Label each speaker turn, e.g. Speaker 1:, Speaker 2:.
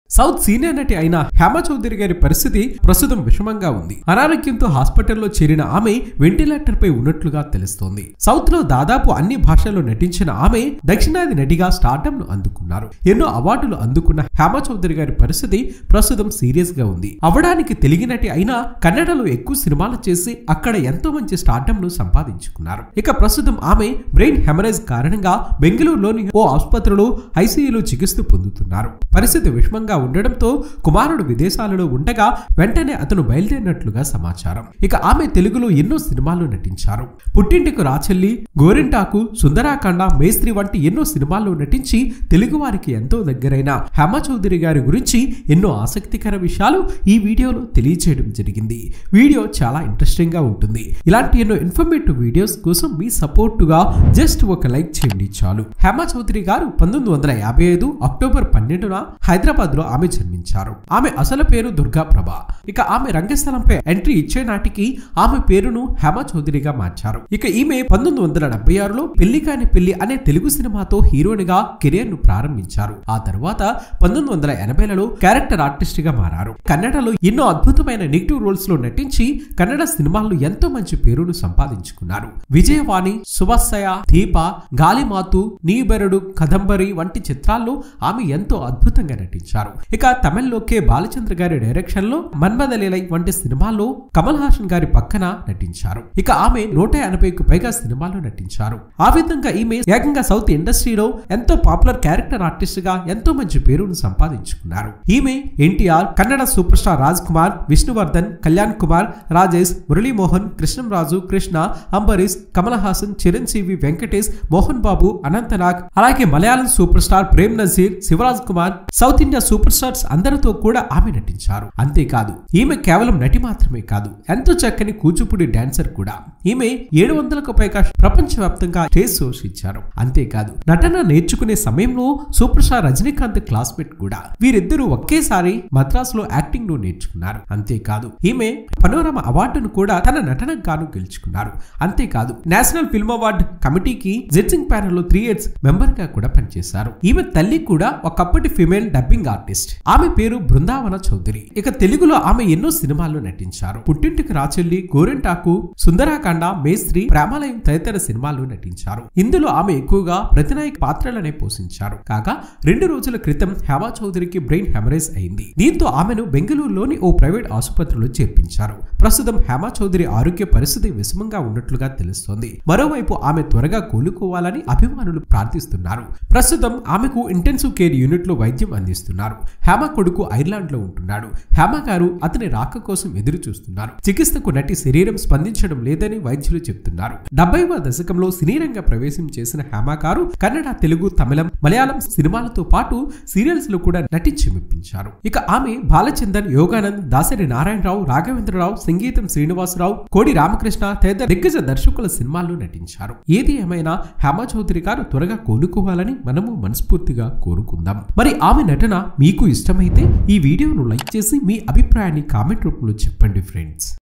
Speaker 1: south senior నటి అయిన హేమ చౌదరి గారి పరిస్థితి ప్రస్తుతం విషమంగా ఉంది అనారోగ్యంతో హాస్పిటల్లో చేరిన ఆమె వెంటిలేటర్ పై ఉన్నట్లుగా తెలుస్తోంది సౌత్ లో దాదాపు అన్ని భాషల్లో నటించిన ఆమె దక్షిణాది నటిగా స్టార్టమ్ ను అందుకున్నారు ఎన్నో అవార్డులు అందుకున్న హేమ చౌదరి గారి పరిస్థితి ప్రస్తుతం సీరియస్ గా ఉంది అవడానికి తెలుగు నటి అయినా కన్నడలో ఎక్కువ సినిమాలు చేసి అక్కడ ఎంతో మంచి స్టార్టమ్ ను సంపాదించుకున్నారు ఇక ప్రస్తుతం ఆమె బ్రెయిన్ హెమరేజ్ కారణంగా బెంగళూరులోని ఓ ఆసుపత్రిలో ఐసీయూలో చికిత్స పొందుతున్నారు పరిస్థితి విషమంగా ఉండడంతో కుమారుడు విదేశాలలో ఉండగా వెంటనే అతను బయలుదేరినట్లుగా సమాచారం ఇక ఆమె తెలుగులో ఎన్నో సినిమాల్లో నటించారు పుట్టింటికి రాచెల్లి గోరింటాకు సుందరాకాండ మేస్త్రి వంటి ఎన్నో సినిమాల్లో నటించి తెలుగు వారికి ఎంతో దగ్గరైన హేమ చౌదరి గారి గురించి ఎన్నో ఆసక్తికర విషయాలు ఈ వీడియోలో తెలియజేయడం జరిగింది వీడియో చాలా ఇంట్రెస్టింగ్ గా ఉంటుంది ఇలాంటి ఎన్నో ఇన్ఫర్మేటివ్ వీడియోస్ కోసం మీ సపోర్టుగా జస్ట్ ఒక లైక్ చేయండి చాలు హేమ చౌదరి గారు పంతొమ్మిది వందల యాభై ఐదు అక్టోబర్ పన్నెండున హైదరాబాద్ లో ఆమె జన్మించారు ఆమె అసలు పేరు దుర్గా ప్రభ ఇక ఆమె రంగస్థలంపై ఎంట్రీ ఇచ్చే నాటికి ఆమె పేరును హేమ చౌదరిగా మార్చారు ఇక ఈమె పంతొమ్మిది వందల డెబ్బై ఆరులో పెళ్లి కాని పెళ్లి అనే తెలుగు సినిమాతో హీరోయిన్గా కెరియర్ ను ప్రారంభించారు ఆ తర్వాత పంతొమ్మిది వందల ఎనభైలలో క్యారెక్టర్ ఆర్టిస్ట్ గా మారారు కన్నడలో ఎన్నో అద్భుతమైన నెగిటివ్ రోల్స్ లో నటించి కన్నడ సినిమాల్లో ఎంతో మంచి పేరును సంపాదించుకున్నారు విజయవాణి సువత్సయ దీప గాలిమాతు నీబెరడు కదంబరి వంటి చిత్రాల్లో ఆమె ఎంతో అద్భుతంగా నటించారు ఇక తమిళ్లో కె బాలచంద్ర గారి డైరెక్షన్ లో మన్మదలీలై వంటి సినిమాల్లో కమల్ హాసన్ గారి పక్కన నటించారు ఇక ఆమె నూట ఎనభైకు పైగా సినిమాల్లో నటించారు ఆ విధంగా ఈమె ఏకంగా సౌత్ ఇండస్ట్రీలో ఎంతో పాపులర్ క్యారెక్టర్ ఆర్టిస్ట్ గా ఎంతో మంచి పేరును సంపాదించుకున్నారు ఈమె ఎన్టీఆర్ కన్నడ సూపర్ స్టార్ రాజ్ కుమార్ విష్ణువర్ధన్ కళ్యాణ్ కుమార్ రాజేష్ మురళీమోహన్ కృష్ణంరాజు కృష్ణ అంబరీష్ కమల్ హాసన్ చిరంజీవి వెంకటేష్ మోహన్ బాబు అనంతనాగ్ అలాగే Malayalam super star Prem Nazir Shivaraj Kumar south India super stars అందరితో కూడా ఆమె నటించారు అంతేకాదు ఈమె కేవలం నటి మాత్రమే కాదు ఎంతో చక్కని కూచిపూడి డాన్సర్ కూడా ఈమె ఏడు వందలకు పైగా ప్రపంచవ్యాప్తంగా స్టేజ్ షోస్ ఇచ్చారు అంతేకాదు నటన నేర్చుకునే సమయంలో సూపర్ స్టార్ రజనీకాంత్ క్లాస్మేట్ కూడా వీరిద్దరూ ఒకేసారి మద్రాసులో యాక్టింగ్ ను నేర్చుకున్నారు అంతేకాదు ఈమె పనోరమ అవార్డును కూడా తన నటనకు గాను గెలుచుకున్నారు అంతేకాదు నేషనల్ ఫిల్మ్ అవార్డ్ కమిటీకి జడ్జింగ్ ప్యానెల్ లో త్రీ ఇయర్స్ మెంబర్ గా కూడా పనిచేశారు ఈమె తల్లి కూడా ఒకప్పటి ఫిమేల్ డబ్బింగ్ ఆర్టిస్ట్ ఆమె పేరు బృందావన చౌదరి ఇక తెలుగులో ఆమె ఎన్నో సినిమాల్లో నటించారు పుట్టింటికి రాచెల్లి గోరెంటాకు సుందరాకాండ మేస్త్రి ప్రేమాలయం తదితర సినిమాల్లో నటించారు ఇందులో ఆమె ఎక్కువగా ప్రతినాయక పాత్రలనే పోషించారు కాగా రెండు రోజుల క్రితం హేమా చౌదరికి బ్రెయిన్ హెమరేజ్ అయింది దీంతో ఆమెను బెంగళూరులోని ఓ ప్రైవేట్ ఆసుపత్రిలో చేర్పించారు ప్రస్తుతం హేమా చౌదరి ఆరోగ్య పరిస్థితి విషమంగా ఉన్నట్లుగా తెలుస్తోంది మరోవైపు ఆమె త్వరగా కోలుకోవాలని అభిమానులు ప్రార్థిస్తున్నారు ప్రస్తుతం ఆమెకు ఇంటెన్సివ్ కేర్ యూనిట్ లో వైద్యం అందిస్తున్నారు హేమ కొడుకు ఐర్లాండ్ లో ఉంటున్నాడు హేమ గారు అతని రాక కోసం ఎదురు చూస్తున్నారు చికిత్సకు నటి శరీరం స్పందించడం లేదని వైద్యులు చెప్తున్నారు డెబ్బైవ దశకంలో సినీ రంగ ప్రవేశం చేసిన హేమ గారు కన్నడ తెలుగు తమిళం మలయాళం సినిమాలతో పాటు సీరియల్స్ లో కూడా నటించి మెప్పించారు ఇక ఆమె బాలచందర్ యోగానంద్ దాసరి నారాయణరావు రాఘవేంద్రరావు సంగీతం శ్రీనివాసరావు కోడి రామకృష్ణ తదితర దిగ్గజ దర్శకుల సినిమాల్లో నటించారు ఏది ఏమైనా హేమ చౌదరి గారు త్వరగా కోలుకోవాలని మనము మనస్ఫూర్తిగా కోరుకుందాం మరి ఆమె నటన మీకు ఇష్టమైతే ఈ వీడియోను లైక్ చేసి మీ అభిప్రాయాన్ని కామెంట్ రూపంలో చెప్పండి ఫ్రెండ్స్